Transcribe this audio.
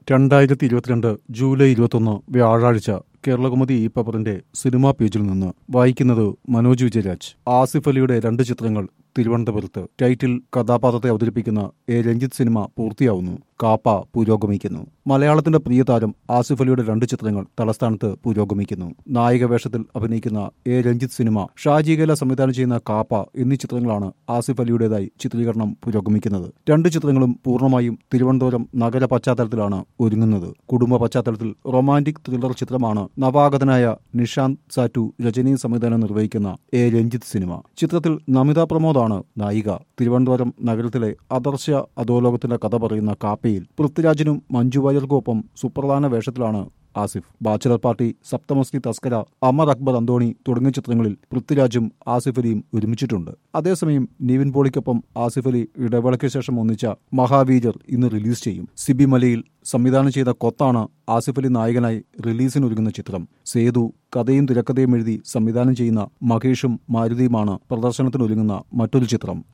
രണ്ടായിരത്തി ഇരുപത്തിരണ്ട് ജൂലൈ ഇരുപത്തൊന്ന് വ്യാഴാഴ്ച കേരളകൗമുദി ഈ പേപ്പറിന്റെ സിനിമാ പേജിൽ നിന്ന് വായിക്കുന്നത് മനോജ് വിജയരാജ് ആസിഫ് അലിയുടെ രണ്ട് ചിത്രങ്ങൾ തിരുവനന്തപുരത്ത് ടൈറ്റിൽ കഥാപാത്രത്തെ അവതരിപ്പിക്കുന്ന എ രഞ്ജിത്ത് സിനിമ പൂർത്തിയാവുന്നു കാപ്പ പുരോഗമിക്കുന്നു മലയാളത്തിന്റെ പ്രിയ താരം ആസിഫ് അലിയുടെ രണ്ട് ചിത്രങ്ങൾ തലസ്ഥാനത്ത് പുരോഗമിക്കുന്നു നായിക വേഷത്തിൽ അഭിനയിക്കുന്ന എ രഞ്ജിത്ത് സിനിമ ഷാജി കല സംവിധാനം ചെയ്യുന്ന കാപ്പ എന്നീ ചിത്രങ്ങളാണ് ആസിഫ് അലിയുടേതായി ചിത്രീകരണം പുരോഗമിക്കുന്നത് രണ്ട് ചിത്രങ്ങളും പൂർണ്ണമായും തിരുവനന്തപുരം നഗര പശ്ചാത്തലത്തിലാണ് ഒരുങ്ങുന്നത് കുടുംബ പശ്ചാത്തലത്തിൽ റൊമാന്റിക് ത്രില്ലർ ചിത്രമാണ് നവാഗതനായ നിഷാന്ത് സാറ്റു രജനി സംവിധാനം നിർവഹിക്കുന്ന എ രഞ്ജിത്ത് സിനിമ ചിത്രത്തിൽ നമിത പ്രമോദാണ് നായിക തിരുവനന്തപുരം നഗരത്തിലെ അദർശ അധോലോകത്തിന്റെ കഥ പറയുന്ന കാപ്പയിൽ പൃഥ്വിരാജിനും മഞ്ജു വാര്യർക്കുമൊപ്പം സുപ്രധാന വേഷത്തിലാണ് Asif bachelor party Sapthamashree Thaskara Amar Akbar Anthony തുടങ്ങിയ ചിത്രങ്ങളിൽ പൃഥ്വിരാജും ആസിഫ് അലിയും ഒരുമിച്ചിട്ടുണ്ട് അതേസമയം നിവിൻ പോളിക്കൊപ്പം ആസിഫ് അലി ഇടവേളയ്ക്ക് ശേഷം ഒന്നിച്ച മഹാവീരർ ഇന്ന് റിലീസ് ചെയ്യും സിബി മലയിൽ സംവിധാനം ചെയ്ത കൊത്താണ് ആസിഫ് അലി നായകനായി റിലീസിനൊരുങ്ങുന്ന ചിത്രം സേതു കഥയും തിരക്കഥയും എഴുതി സംവിധാനം ചെയ്യുന്ന മഹേഷും മാരുതിയുമാണ് പ്രദർശനത്തിനൊരുങ്ങുന്ന മറ്റൊരു ചിത്രം